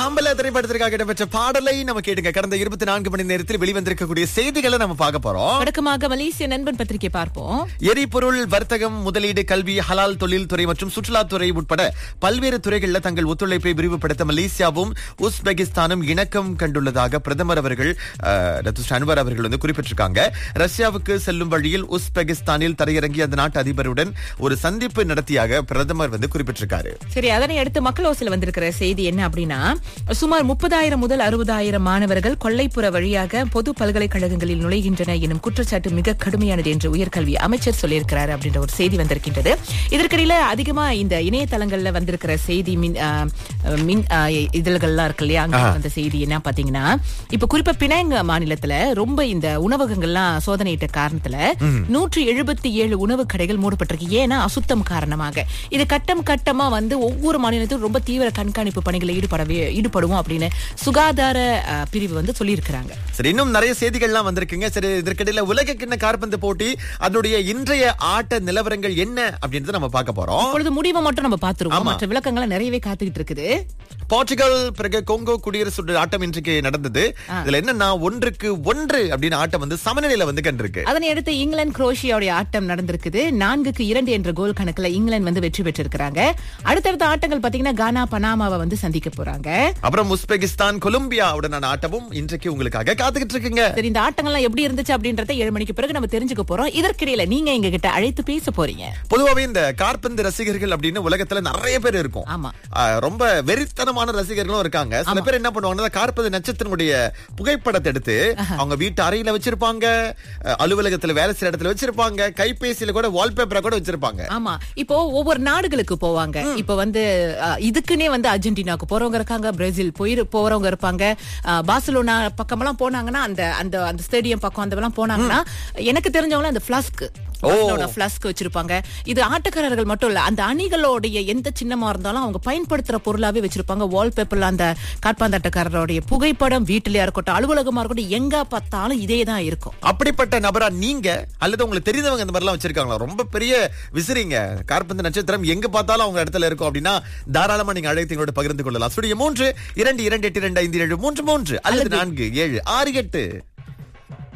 ஆம்பல திரைப்படத்திற்காக இடம்பெற்ற பாடலை நம்ம கேட்டுங்க கடந்த இருபத்தி நான்கு மணி நேரத்தில் வெளிவந்திருக்கக்கூடிய செய்திகளை நம்ம பார்க்க போறோம் வழக்கமாக மலேசிய நண்பன் பத்திரிகை பார்ப்போம் எரிபொருள் வர்த்தகம் முதலீடு கல்வி ஹலால் தொழில் துறை மற்றும் சுற்றுலாத்துறை உட்பட பல்வேறு துறைகளில் தங்கள் ஒத்துழைப்பை விரிவுபடுத்த மலேசியாவும் உஸ்பெகிஸ்தானும் இணக்கம் கண்டுள்ளதாக பிரதமர் அவர்கள் அஹ், ரத்துஷ் அன்வர் அவர்கள் வந்து குறிப்பிட்டிருக்காங்க ரஷ்யாவுக்கு செல்லும் வழியில் உஸ்பெகிஸ்தானில் தரையிறங்கிய அந்த நாட்டு அதிபருடன் ஒரு சந்திப்பு நடத்தியாக பிரதமர் வந்து குறிப்பிட்டிருக்காரு சரி அதனை அடுத்து மக்கள் ஓசில வந்திருக்கிற செய்தி என்ன அப்படின்னா சுமார் முப்பதாயிரம் முதல் அறுபதாயிரம் மாணவர்கள் கொல்லைப்புற வழியாக பொது பல்கலைக்கழகங்களில் நுழைகின்றன எனும் குற்றச்சாட்டு மிக கடுமையானது என்று உயர்கல்வி அமைச்சர் சொல்லியிருக்கிறார் அப்படின்ற ஒரு செய்தி வந்திருக்கின்றது இதற்கிடையில அதிகமா இந்த இணையதளங்கள்ல வந்திருக்கிற செய்தி மின் ஆ, மின் ஆ, இதழ்கள்லாம் இருக்கு இல்லையா அங்க வந்த செய்தி என்ன பாத்தீங்கன்னா இப்ப குறிப்பா பினாங் மாநிலத்துல ரொம்ப இந்த உணவகங்கள்லாம் சோதனையிட்ட காரணத்துல நூற்றி எழுபத்தி ஏழு உணவு கடைகள் மூடப்பட்டிருக்கு ஏன்னா அசுத்தம் காரணமாக இது கட்டம் கட்டமா வந்து ஒவ்வொரு மாநிலத்திலும் ரொம்ப தீவிர கண்காணிப்பு பணிகளில் ஈடுபடவே ஈடுபடுவோம் அப்படின்னு சுகாதார அஹ், பிரிவு வந்து சொல்லியிருக்கிறாங்க சரி இன்னும் நிறைய செய்திகள்லாம் வந்திருக்குங்க சரி இதற்கிடையில உலக கிண்ண காற்பந்து போட்டி அதனுடைய இன்றைய ஆட்ட நிலவரங்கள் என்ன அப்படின்றத நம்ம பார்க்க போறோம் இப்பொழுது முடிவை மட்டும் நம்ம பார்த்துருவோம் மற்ற விளக்கங்களை நிறையவே காத்துக்கிட்டு இருக்குது போர்ச்சுகல் பிறகு கொங்கோ குடியரசு ஆட்டம் இன்றைக்கு நடந்தது இதுல என்னன்னா ஒன்றுக்கு ஒன்று அப்படின்னு ஆட்டம் வந்து சமநிலையில வந்து கண்டிருக்கு அதனை அடுத்து இங்கிலாந்து குரோஷியாவுடைய ஆட்டம் நடந்திருக்குது நான்குக்கு இரண்டு என்ற கோல் கணக்குல இங்கிலாந்து வந்து வெற்றி பெற்றிருக்கிறாங்க அடுத்தடுத்த ஆட்டங்கள் பாத்தீங்கன்னா கானா பனாமாவை வந்து சந்திக்க போறாங்க அப்புறம் உஸ்பெகிஸ்தான் கொலம்பியாவுடனான ஆட்டமும் இன்றைக்கு உங்களுக்காக காத்துக்கிட்டு இருக்குங்க சரி இந்த ஆட்டங்கள்லாம் எப்படி இருந்துச்சு அப்படின்றத ஏழு மணிக்கு பிறகு நம்ம தெரிஞ்சுக்க போறோம் இதற்கிடையில நீங்க எங்க கிட்ட அழைத்து பேச போறீங்க பொதுவாவே இந்த காற்பந்து ரசிகர்கள் அப்படின்னு உலகத்துல நிறைய பேர் இருக்கும் ஆமா ஆ, ரொம்ப வெறித்தனமான ரசிகர்களும் இருக்காங்க சில பேர் என்ன பண்ணுவாங்கன்னா காற்பந்து நட்சத்திரனுடைய புகைப்படத்தை எடுத்து அவங்க வீட்டு அறையில வச்சிருப்பாங்க அஹ், அலுவலகத்துல வேலை செய்யற இடத்துல வச்சிருப்பாங்க கைபேசியில கூட வால்பேப்பரா கூட வச்சிருப்பாங்க ஆமா இப்போ ஒவ்வொரு நாடுகளுக்கு போவாங்க இப்போ வந்து அஹ், இதுக்குன்னே வந்து அர்ஜென்டினாக்கு போறவங்க இருக்காங்க பிரேசில் போய் போறவங்க இருப்பாங்க அஹ், பார்சிலோனா பக்கமெல்லாம் போனாங்கன்னா அந்த அந்த அந்த ஸ்டேடியம் பக்கம் அந்த போனாங்கன்னா எனக்கு தெரிஞ்சவங்க அந்த பிளாஸ்க் பிளாஸ்க் வச்சிருப்பாங்க இது ஆட்டக்காரர்கள் மட்டும் இல்ல அந்த அணிகளுடைய எந்த சின்னமா இருந்தாலும் அவங்க பயன்படுத்துற பொருளாவே வச்சிருப்பாங்க வால்பேப்பர்ல அந்த காட்பாந்தாட்டக்காரருடைய புகைப்படம் வீட்டிலயா இருக்கட்டும் அலுவலகமா இருக்கட்டும் எங்க பார்த்தாலும் இதே தான் இருக்கும் அப்படிப்பட்ட நபரா நீங்க அல்லது உங்களுக்கு தெரிந்தவங்க இந்த மாதிரி எல்லாம் வச்சிருக்காங்களா ரொம்ப பெரிய விசிறிங்க கார்பந்து நட்சத்திரம் எங்க பார்த்தாலும் அவங்க இடத்துல இருக்கும் அப்படின்னா தாராளமா நீங்க அழைத்து எங்களோட பகிர்ந்து கொள்ளலாம் ஸ்டுடியோ மூன்று இரண்டு இரண்டு எட்டு இரண்டு ஐந்து ஏழு மூன்று மூன்று அல்லது நான்கு ஏழு ஆறு எட்டு